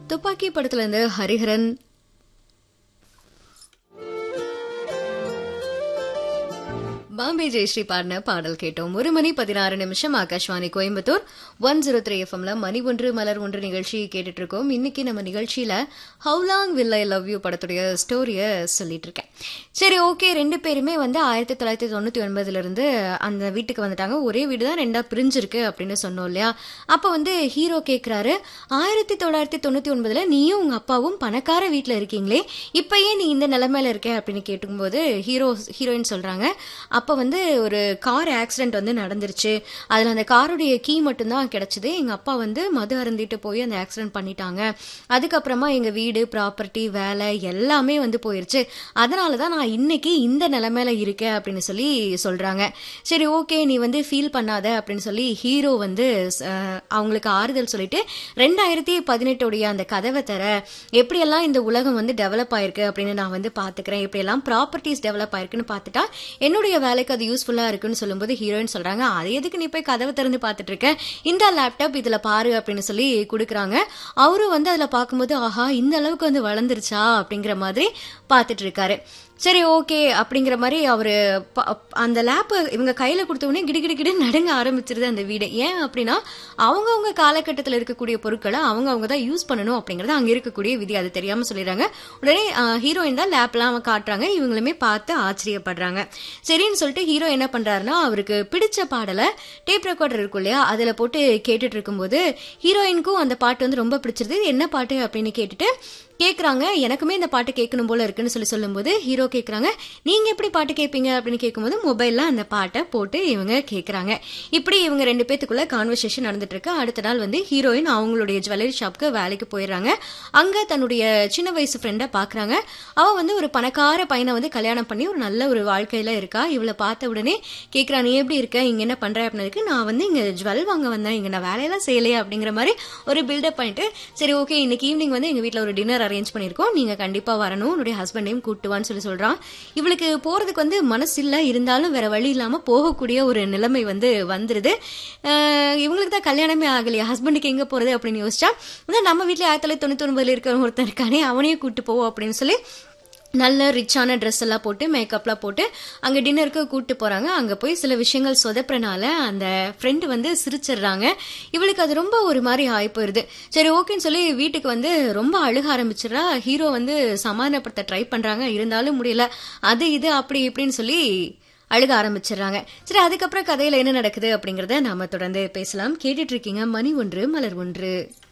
துப்பாக்கி படத்துல இருந்து ஹரிஹரன் பாம்பே ஜெயஸ்ரீ பாடின பாடல் கேட்டோம் ஒரு மணி பதினாறு நிமிஷம் Akashvani Coimbatore one zero three எஃப்எம்ல மணி ஒன்று மலர் ஒன்று நிகழ்ச்சி கேட்டுட்டு இருக்கோம் இன்னைக்கு நம்ம நிகழ்ச்சியில how long will I love you படத்துடைய ஸ்டோரிய சொல்லிட்டு இருக்கேன் சரி ஓகே ரெண்டு பேருமே வந்து ஆயிரத்தி தொள்ளாயிரத்தி தொண்ணூத்தி ஒன்பதுல இருந்து அந்த வீட்டுக்கு வந்துட்டாங்க ஒரே வீடு தான் ரெண்டா பிரிஞ்சிருக்கு அப்படின்னு சொன்னோம் இல்லையா அப்ப வந்து ஹீரோ கேக்குறாரு ஆயிரத்தி தொள்ளாயிரத்தி தொண்ணூத்தி ஒன்பதுல நீயும் உங்க அப்பாவும் பணக்கார வீட்டுல இருக்கீங்களே இப்ப ஏன் நீ இந்த நிலைமையில இருக்க அப்படின்னு கேட்டுக்கும்போது ஹீரோ ஹீரோயின் சொல்றாங்க அப்ப வந்து ஒரு கார் ஆக்சிடென்ட் வந்து நடந்துருச்சு அதுல அந்த காருடைய கீ மட்டும்தான் கிடைச்சது எங்க அப்பா வந்து மது அருந்திட்டு போய் அந்த ஆக்சிடென்ட் பண்ணிட்டாங்க அதுக்கப்புறமா எங்க வீடு ப்ராப்பர்ட்டி வேலை எல்லாமே வந்து போயிருச்சு அதனாலதான் நான் இன்னைக்கு இந்த நிலைமையில இருக்கேன் அப்படின்னு சொல்லி சொல்றாங்க சரி ஓகே நீ வந்து ஃபீல் பண்ணாத அப்படின்னு சொல்லி ஹீரோ வந்து அஹ், அவங்களுக்கு ஆறுதல் சொல்லிட்டு ரெண்டாயிரத்தி பதினெட்டுடைய அந்த கதவை தர எப்படியெல்லாம் இந்த உலகம் வந்து டெவலப் ஆயிருக்கு அப்படின்னு நான் வந்து பாத்துக்கிறேன் எப்படியெல்லாம் ப்ராப்பர்ட்டிஸ் டெவலப் ஆயிருக்குன்னு பார்த்துட்டா என்னுடைய வேலைக்கு அது யூஸ்ஃபுல்லா இருக்குன்னு சொல்லும்போது ஹீரோயின் சொல்றாங்க அது எதுக்கு நீ போய் கதவை திறந்து பார்த்துட்டு இருக்க இந்த லேப்டாப் இதுல பாரு அப்படின்னு சொல்லி கொடுக்குறாங்க அவரும் வந்து அதுல பார்க்கும்போது ஆஹா இந்த அளவுக்கு வந்து வளர்ந்துருச்சா அப்படிங்கிற மாதிரி பார்த்துட்டு இருக்காரு சரி ஓகே அப்படிங்கிற மாதிரி அவரு ப- அந்த லேப் இவங்க கையில கொடுத்த உடனே கிடு கிடு கிடு நடுங்க ஆரம்பிச்சிருது அந்த வீடு ஏன் அப்படின்னா அவங்கவங்க காலகட்டத்தில் இருக்கக்கூடிய பொருட்களை அவங்க அவங்க தான் யூஸ் பண்ணணும் அப்படிங்கறது அங்க இருக்கக்கூடிய விதி அது தெரியாம சொல்லிடுறாங்க உடனே ஹீரோயின் தான் லேப்லாம் காட்டுறாங்க இவங்களுமே பார்த்து ஆச்சரியப்படுறாங்க சரின்னு சொல்லிட்டு ஹீரோ என்ன பண்றாருன்னா அவருக்கு பிடிச்ச பாடலை டேப் ரெக்கார்டர் இருக்கும் இல்லையா அதுல போட்டு கேட்டுட்டு இருக்கும்போது ஹீரோயினுக்கும் அந்த பாட்டு வந்து ரொம்ப பிடிச்சிருது இது என்ன பாட்டு அப்படின்னு கேட்டுட்டு கேக்குறாங்க எனக்குமே இந்த பாட்டு கேட்கணும் போல இருக்குன்னு சொல்லி சொல்லும்போது ஹீரோ கேக்குறாங்க நீங்க எப்படி பாட்டு கேட்பீங்க அப்படின்னு கேட்கும்போது மொபைல்ல அந்த பாட்டை போட்டு இவங்க கேக்குறாங்க இப்படி இவங்க ரெண்டு பேத்துக்குள்ள கான்வர்சேஷன் நடந்துட்டு இருக்கு அடுத்த நாள் வந்து ஹீரோயின் அவங்களுடைய ஜுவல்லரி ஷாப்க்கு வேலைக்கு போயிடுறாங்க அங்க தன்னுடைய சின்ன வயசு ஃப்ரெண்டை பாக்குறாங்க அவ வந்து ஒரு பணக்கார பையனை வந்து கல்யாணம் பண்ணி ஒரு நல்ல ஒரு வாழ்க்கையில இருக்கா இவளை பார்த்த உடனே கேக்குறா நீ எப்படி இருக்க இங்க என்ன பண்ற அப்படின்னதுக்கு நான் வந்து இங்க ஜுவல் வாங்க வந்தேன் இங்க நான் வேலையெல்லாம் செய்யலையே அப்படிங்கிற மாதிரி ஒரு பில்டப் பண்ணிட்டு சரி ஓகே இன்னைக்கு ஈவினிங் வந்து எங்க வீட்ல ஒரு டின்னர் அரேஞ்ச் பண்ணிருக்கோம் நீங்க கண்டிப்பா வரணும் உன்னுடைய ஹஸ்பண்டையும் கூட்டுவான்னு சொல்லி சொல்றான் இவளுக்கு போறதுக்கு வந்து மனசு இல்ல இருந்தாலும் வேற வழி இல்லாம போகக்கூடிய ஒரு நிலைமை வந்து வந்துருது அஹ் இவங்களுக்கு தான் கல்யாணமே ஆகலையா ஹஸ்பண்டுக்கு எங்க போறது அப்படின்னு யோசிச்சா அதான் நம்ம வீட்ல ஆயிரத்தி தொள்ளாயிரத்தி தொண்ணூத்தி ஒன்பதுல இருக்கிற ஒருத்தன் இருக்கானே அவனையும் கூட்டு போவோம் அப்படின்னு சொல்லி நல்ல ரிச்சான ட்ரெஸ் எல்லாம் போட்டு மேக்கப்லாம் போட்டு அங்க டின்னருக்கு கூட்டு போறாங்க அங்க போய் சில விஷயங்கள் சொதப்புறனால அந்த ஃப்ரெண்டு வந்து சிரிச்சிடுறாங்க இவளுக்கு அது ரொம்ப ஒரு மாதிரி ஆகி போயிருது சரி ஓகேன்னு சொல்லி வீட்டுக்கு வந்து ரொம்ப அழுக ஆரம்பிச்சிடுறா ஹீரோ வந்து சமாதானப்படுத்த ட்ரை பண்றாங்க இருந்தாலும் முடியல அது இது அப்படி இப்படின்னு சொல்லி அழுக ஆரம்பிச்சிடுறாங்க சரி அதுக்கப்புறம் கதையில என்ன நடக்குது அப்படிங்கறத நாம தொடர்ந்து பேசலாம் கேட்டுட்டு இருக்கீங்க மணி ஒன்று மலர் ஒன்று